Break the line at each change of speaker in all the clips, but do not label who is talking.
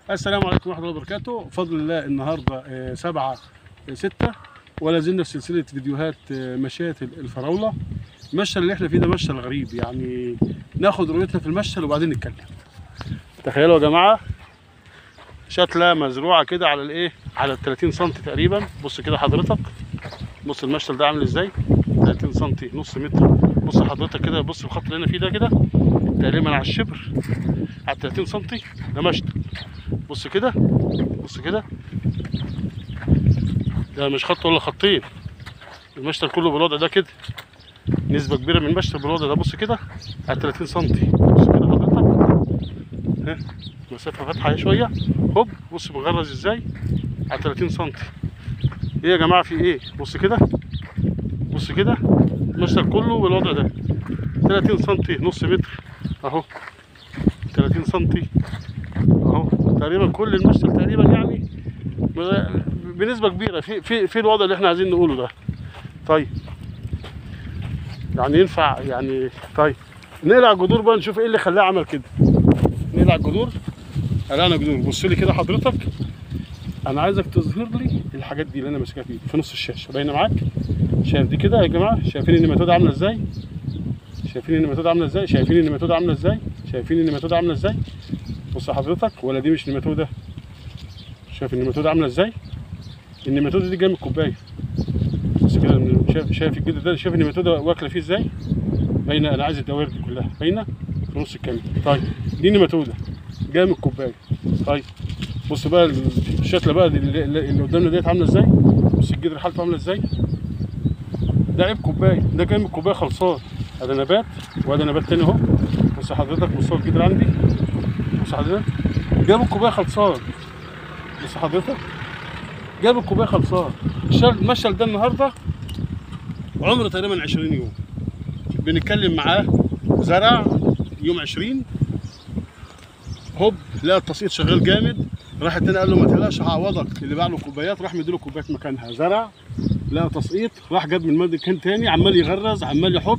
السلام عليكم ورحمه الله وبركاته بفضل الله النهارده آه، سبعة آه، ستة ولا زلنا في سلسله فيديوهات آه، مشاية الفراوله المشتل اللي احنا فيه ده مشتل غريب يعني ناخد رؤيتنا في المشتل وبعدين نتكلم تخيلوا يا جماعه شتله مزروعه كده على الايه على ال 30 سم تقريبا بص كده حضرتك بص المشتل ده عامل ازاي 30 سم نص متر بص حضرتك كده بص الخط اللي انا فيه ده كده تقريبا على الشبر على 30 سم ده مشتل بص كده بص كده ده مش خط ولا خطين المشتل كله بالوضع ده كده نسبة كبيرة من المشتل بالوضع ده بص كده على 30 سم بص كده حضرتك ها مسافة فاتحة شوية هوب بص بغرز ازاي على 30 سم ايه يا جماعة في ايه بص كده بص كده المشتل كله بالوضع ده 30 سم نص متر اهو 30 سم اهو تقريبا كل المشتل تقريبا يعني بنسبه كبيره في في في الوضع اللي احنا عايزين نقوله ده طيب يعني ينفع يعني طيب نقلع الجذور بقى نشوف ايه اللي خلاه عمل كده نقلع الجذور قلعنا جذور بص لي كده حضرتك انا عايزك تظهر لي الحاجات دي اللي انا ماسكها في ايدي في نص الشاشه باينه معاك شايف دي كده يا جماعه شايفين النماتوده عامله ازاي شايفين النماتوده عامله ازاي شايفين النماتوده عامله ازاي شايفين النماتوده عامله ازاي بص حضرتك ولا دي مش نماتوده شايف النماتوده عامله ازاي النماتوده دي جايه من الكوبايه بص كده شايف شايف الجلد ده شايف النماتوده واكله فيه ازاي باينه انا عايز الدوائر دي كلها باينه في نص الكاميرا طيب دي نماتوده جايه من الكوبايه طيب بص بقى الشتله بقى اللي, اللي قدامنا ديت عامله ازاي بص الجدر حالته عامله ازاي ده عيب كوبايه ده جاي من الكوبايه خلصان هذا نبات وهذا نبات تاني اهو بص حضرتك مستوى الجدر عندي بص حضرتك جاب الكوبايه خلصان بص حضرتك جاب الكوبايه خلصان المشتل ده النهارده عمره تقريبا 20 يوم بنتكلم معاه زرع يوم 20 هوب لقى التسقيط شغال جامد راح التاني قال له ما تقلقش هعوضك اللي باع له كوبايات راح مديله كوبايات مكانها زرع لقى تسقيط راح جاب من مكان تاني عمال يغرز عمال يحط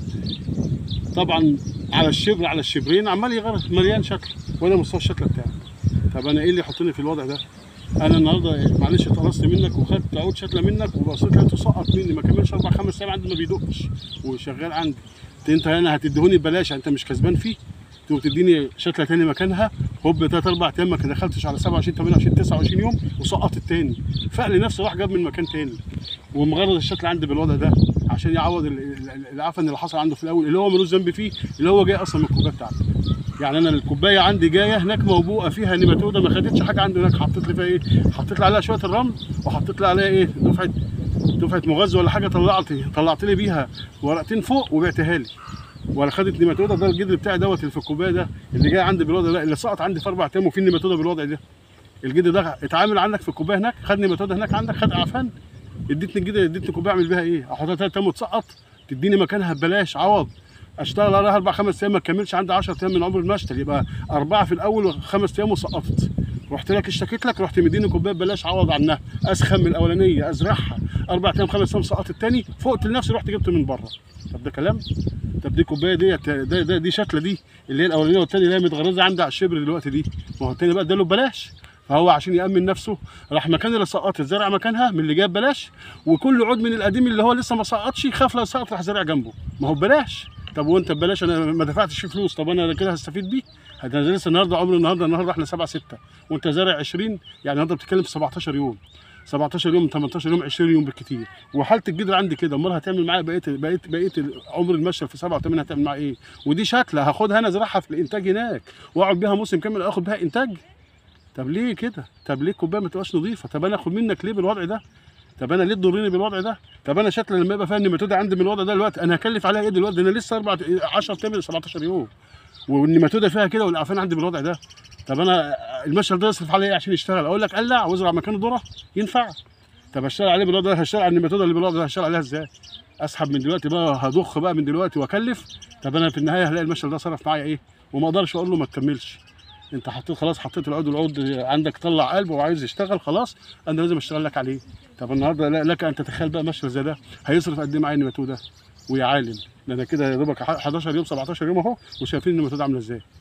طبعا على الشبر على الشبرين عمال يغرز مليان شكل وانا مستوى الشكل بتاعي طب انا ايه اللي يحطني في الوضع ده انا النهارده معلش اتقرصت منك وخدت عود شتله منك وبصيت لقيته سقط مني ما كملش اربع خمس ايام عندي ما بيدقش وشغال عندي انت هنا هتديهوني ببلاش انت مش كسبان فيه تقوم تديني شتله تاني مكانها هوب ثلاث اربع ايام ما دخلتش على 27 28 29 يوم وسقط التاني فقل نفسه راح جاب من مكان تاني ومغرض الشتله عندي بالوضع ده عشان يعوض العفن اللي حصل عنده في الاول اللي هو ملوش ذنب فيه اللي هو جاي اصلا من الكوبايه بتاعته يعني انا الكوبايه عندي جايه هناك موبوءه فيها نيماتوده ما خدتش حاجه عندي هناك حطيت لي فيها ايه حطيت لي عليها شويه الرمل وحطيت لي عليها ايه دفعه دفعه مغذى ولا حاجه طلعت طلعت لي بيها ورقتين فوق وبعتها لي ولا خدت نيماتوده ده الجدر بتاعي دوت اللي في الكوبايه ده اللي جاي عندي بالوضع ده اللي سقط عندي في اربع ايام وفي نيماتوده بالوضع ده الجدر ده اتعامل عندك في الكوبايه هناك خد نيماتوده هناك عندك خد اعفان اديتني الجدر اديتني كوبايه اعمل بيها ايه احطها ثلاث ايام وتسقط تديني مكانها ببلاش عوض اشتغل عليها اربع خمس ايام ما تكملش عندي 10 ايام من عمر المشتل يبقى اربعه في الاول وخمس ايام وسقطت رحت لك اشتكيت لك رحت مديني كوبايه ببلاش عوض عنها اسخن من الاولانيه ازرعها اربع ايام خمس ايام سقطت الثاني فقت لنفسي رحت جبته من بره طب ده كلام طب دي كوبايه ديت ده, ده دي شكله دي اللي هي الاولانيه والثانيه اللي هي متغرزه عندي على الشبر دلوقتي دي ما هو الثاني بقى اداله ببلاش فهو عشان يامن نفسه راح مكان اللي سقط الزرع مكانها من اللي جاب بلاش وكل عود من القديم اللي هو لسه ما سقطش خاف لو سقط راح زرع جنبه ما هو ببلاش طب وانت ببلاش انا ما دفعتش فيه فلوس طب انا كده هستفيد بيه انا لسه النهارده عمر النهارده النهارده احنا 7 6 وانت زارع 20 يعني النهارده بتتكلم في 17 يوم 17 يوم 18 يوم 20 يوم بالكتير وحاله الجدر عندي كده امال هتعمل معايا بقيه بقيه بقيه عمر المشتل في 7 و8 هتعمل معايا ايه ودي شتله هاخدها انا ازرعها في الانتاج هناك واقعد بيها موسم كامل اخد بيها انتاج طب ليه كده طب ليه الكوبايه ما تبقاش نظيفه طب انا اخد منك ليه بالوضع ده طب انا ليه تضرني بالوضع ده؟ طب انا شكل لما يبقى فيها النيماتوده عندي من الوضع ده دلوقتي انا هكلف عليها ايه دلوقتي؟ انا لسه 4 10 ايام 17 يوم والنيماتوده فيها كده والاعفان عندي بالوضع ده طب انا المشهد ده يصرف عليا ايه عشان يشتغل؟ اقول لك قلع وازرع مكانه ذره ينفع طب اشتغل عليه بالوضع ده هشتغل على النيماتوده اللي بالوضع ده هشتغل عليها ازاي؟ اسحب من دلوقتي بقى هضخ بقى من دلوقتي واكلف طب انا في النهايه هلاقي المشهد ده صرف معايا ايه؟ وما اقدرش اقول له ما تكملش انت حطيت خلاص حطيت العود والعود عندك طلع قلب وعايز يشتغل خلاص انا لازم اشتغل لك عليه طب النهارده لك ان تتخيل بقى مشهد زي ده هيصرف قد ايه معايا النيماتوده ويا عالم ده انا كده يا دوبك 11 يوم 17 يوم اهو وشايفين النيماتوده عامله ازاي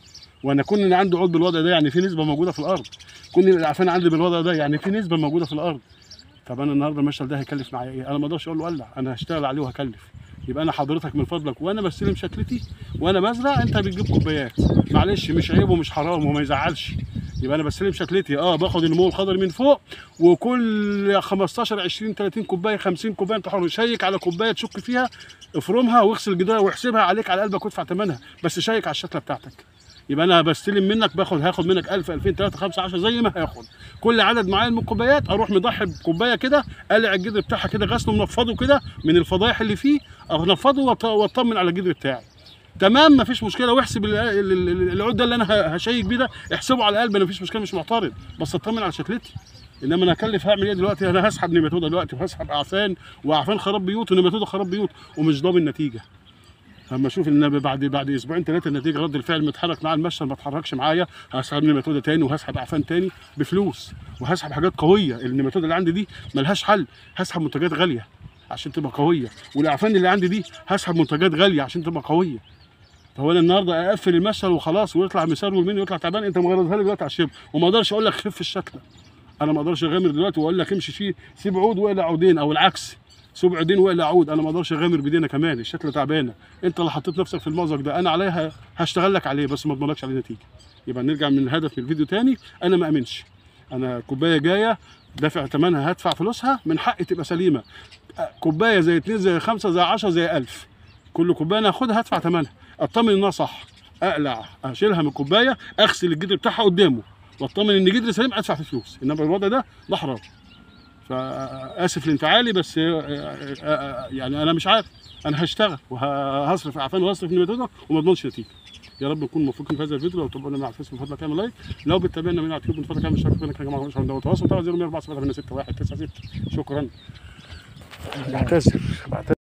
وانا كون ان عندي عود بالوضع ده يعني في نسبه موجوده في الارض كون الاعفان عندي بالوضع ده يعني في نسبه موجوده في الارض طب انا النهارده المشهد ده هيكلف معايا ايه انا ما اقدرش اقول له قلع انا هشتغل عليه وهكلف يبقى انا حضرتك من فضلك وانا بستلم شكلتي وانا بزرع انت بتجيب كوبايات معلش مش عيب ومش حرام وما يزعلش يبقى انا بستلم شكلتي اه باخد النمو الخضري من فوق وكل 15 20 30 كوبايه 50 كوبايه انت حر شيك على كوبايه تشك فيها افرمها واغسل الجدار واحسبها عليك على قلبك وادفع ثمنها بس شيك على الشكله بتاعتك يبقى انا بستلم منك باخد هاخد منك 1000 2000 3 5 10 زي ما هاخد كل عدد معين من الكوبايات اروح مضحي بكوبايه كده قلع الجدر بتاعها كده غسله منفضه كده من الفضايح اللي فيه انفضه وأط- واطمن على الجدر بتاعي تمام مفيش مشكله واحسب ال- ال- ال- العود ده اللي انا ه- هشيك بيه ده احسبه على قلبي انا مفيش مشكله مش معترض بس اطمن على شكلتي انما انا اكلف هعمل ايه دلوقتي انا هسحب نيماتودا دلوقتي وهسحب اعفان واعفان خراب بيوت ونيماتودا خراب بيوت ومش ضامن نتيجه اما اشوف ان بعد بعد اسبوعين ثلاثه النتيجه رد الفعل متحرك مع المشهد ما اتحركش معايا هسحب نيماتودا تاني وهسحب اعفان تاني بفلوس وهسحب حاجات قويه النيماتودا اللي عندي دي ملهاش حل هسحب منتجات غاليه عشان تبقى قويه والاعفان اللي عندي دي هسحب منتجات غاليه عشان تبقى قويه هو انا النهارده اقفل المشهد وخلاص ويطلع مسار والمين ويطلع تعبان انت مغرضها لي دلوقتي على الشبه وما اقدرش اقول لك خف الشكله انا ما اقدرش اغامر دلوقتي واقول لك امشي فيه سيب عود واقلع عودين او العكس سيب عودين واقلع عود انا ما اقدرش اغامر بايدينا كمان الشكله تعبانه انت اللي حطيت نفسك في المأزق ده انا عليها هشتغل لك عليه بس ما اضمنلكش عليه نتيجه يبقى نرجع من الهدف من الفيديو تاني انا ما امنش انا كوبايه جايه دافع ثمنها هدفع فلوسها من حقي تبقى سليمه كوبايه زي اتنين زي خمسه زي 10 زي 1000 كل كوبايه انا هاخدها هدفع ثمنها اطمن انها صح اقلع اشيلها من الكوبايه اغسل الجدر بتاعها قدامه واطمن ان جدر سليم ادفع فيه فلوس انما الوضع ده ده حرام فاسف لانفعالي بس آه، آه، آه، يعني انا مش عارف انا هشتغل وهصرف اعفان وهصرف نيماتودا وما اضمنش نتيجه يا رب نكون موفقين في هذا الفيديو لو تابعونا من على الفيسبوك من فضلك اعمل لايك لو بتتابعنا من على اليوتيوب من فضلك اعمل اشتراك في القناه يا جماعه مش عندنا تواصل طبعا 0 104 7 8 6 1 9 6 شكرا بعتذر بعتذر